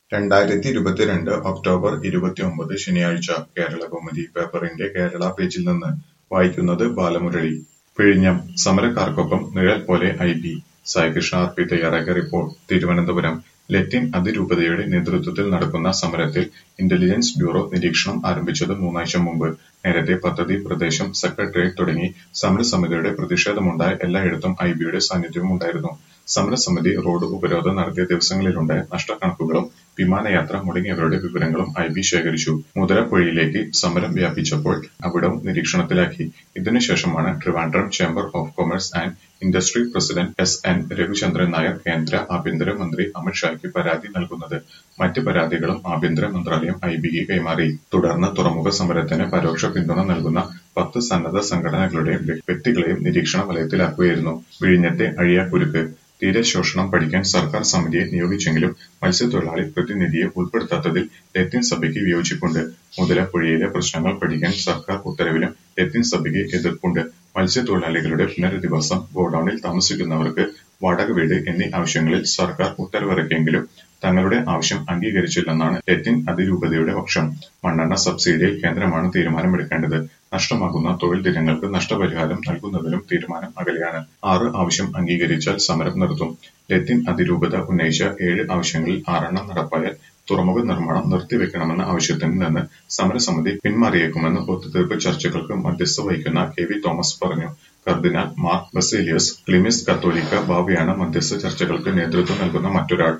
രണ്ടായിരത്തി ഇരുപത്തിരണ്ട് ഒക്ടോബർ ഇരുപത്തിയൊമ്പത് ശനിയാഴ്ച കേരളകൗമുദി പേപ്പറിന്റെ കേരള പേജിൽ നിന്ന് വായിക്കുന്നത് ബാലമുരളി വിഴിഞ്ഞം സമരക്കാർക്കൊപ്പം നിഴൽ പോലെ I B Saikrishna R P തയ്യാറാക്കിയ റിപ്പോർട്ട് തിരുവനന്തപുരം ലത്തീൻ അതിരൂപതയുടെ നേതൃത്വത്തിൽ നടക്കുന്ന സമരത്തിൽ ഇന്റലിജൻസ് ബ്യൂറോ നിരീക്ഷണം ആരംഭിച്ചത് മൂന്നാഴ്ച മുമ്പ് നേരത്തെ പദ്ധതി പ്രദേശം സെക്രട്ടേറിയറ്റ് തുടങ്ങി സമരസമിതിയുടെ പ്രതിഷേധമുണ്ടായ എല്ലായിടത്തും ഐ ബിയുടെ സാന്നിധ്യവും ഉണ്ടായിരുന്നു സമരസമിതി റോഡ് ഉപരോധം നടത്തിയ ദിവസങ്ങളിലുണ്ടായ നഷ്ടക്കണക്കുകളും വിമാനയാത്ര മുടങ്ങിയവരുടെ വിവരങ്ങളും ഐ ബി ശേഖരിച്ചു മുതലപ്പുഴയിലേക്ക് സമരം വ്യാപിച്ചപ്പോൾ അവിടവും നിരീക്ഷണത്തിലാക്കി ഇതിനുശേഷമാണ് Trivandrum chamber of commerce and industry president S N Ravichandran Nair കേന്ദ്ര ആഭ്യന്തര മന്ത്രി അമിത്ഷായ്ക്ക് പരാതി നൽകുന്നത് മറ്റ് പരാതികളും ആഭ്യന്തര മന്ത്രാലയം ഐ ബിക്ക് കൈമാറി തുടർന്ന് തുറമുഖ സമരത്തിന് പരോക്ഷ പിന്തുണ നൽകുന്ന പത്ത് സന്നദ്ധ സംഘടനകളുടെയും വ്യക്തികളെയും നിരീക്ഷണ വലയത്തിലാക്കുകയായിരുന്നു വിഴിഞ്ഞത്തെ അഴിയാക്കുരുക്ക് തീരശോഷണം പഠിക്കാൻ സർക്കാർ സമിതിയെ നിയോഗിച്ചെങ്കിലും മത്സ്യത്തൊഴിലാളി പ്രതിനിധിയെ ഉൾപ്പെടുത്താത്തതിൽ ലത്തീൻ സഭയ്ക്ക് വിയോജിപ്പുണ്ട് മുതലപ്പുഴയിലെ പ്രശ്നങ്ങൾ പഠിക്കാൻ സർക്കാർ ഉത്തരവിലും ലത്തീൻ സഭയ്ക്ക് എതിർപ്പുണ്ട് മത്സ്യത്തൊഴിലാളികളുടെ പുനരധിവാസം ഗോഡൌണിൽ താമസിക്കുന്നവർക്ക് വാടക വീട് എന്നീ ആവശ്യങ്ങളിൽ സർക്കാർ ഉത്തരവിറക്കിയെങ്കിലും തങ്ങളുടെ ആവശ്യം അംഗീകരിച്ചില്ലെന്നാണ് ലത്തീൻ അതിരൂപതയുടെ പക്ഷം മണ്ണെണ്ണ സബ്സിഡിയിൽ കേന്ദ്രമാണ് തീരുമാനമെടുക്കേണ്ടത് നഷ്ടമാകുന്ന തൊഴിൽ ദിനങ്ങൾക്ക് നഷ്ടപരിഹാരം നൽകുന്നതിലും തീരുമാനം അകലെയാണ് ആറ് ആവശ്യം അംഗീകരിച്ചാൽ സമരം നിർത്തും ലത്തീൻ അതിരൂപത ഉന്നയിച്ച ഏഴ് ആവശ്യങ്ങളിൽ ആറെണ്ണം നടപ്പായാൽ തുറമുഖ നിർമ്മാണം നിർത്തിവെക്കണമെന്ന ആവശ്യത്തിൽ നിന്ന് സമരസമിതി പിന്മാറിയേക്കുമെന്ന് ഒത്തുതീർപ്പ് ചർച്ചകൾക്ക് മധ്യസ്ഥ വഹിക്കുന്ന കെ വി തോമസ് പറഞ്ഞു കർദിനാൾ മാർ ബസേലിയസ് ക്ലിമിസ് കത്തോലിക്ക ബാവയാണ് മധ്യസ്ഥ ചർച്ചകൾക്ക് നേതൃത്വം നൽകുന്ന മറ്റൊരാൾ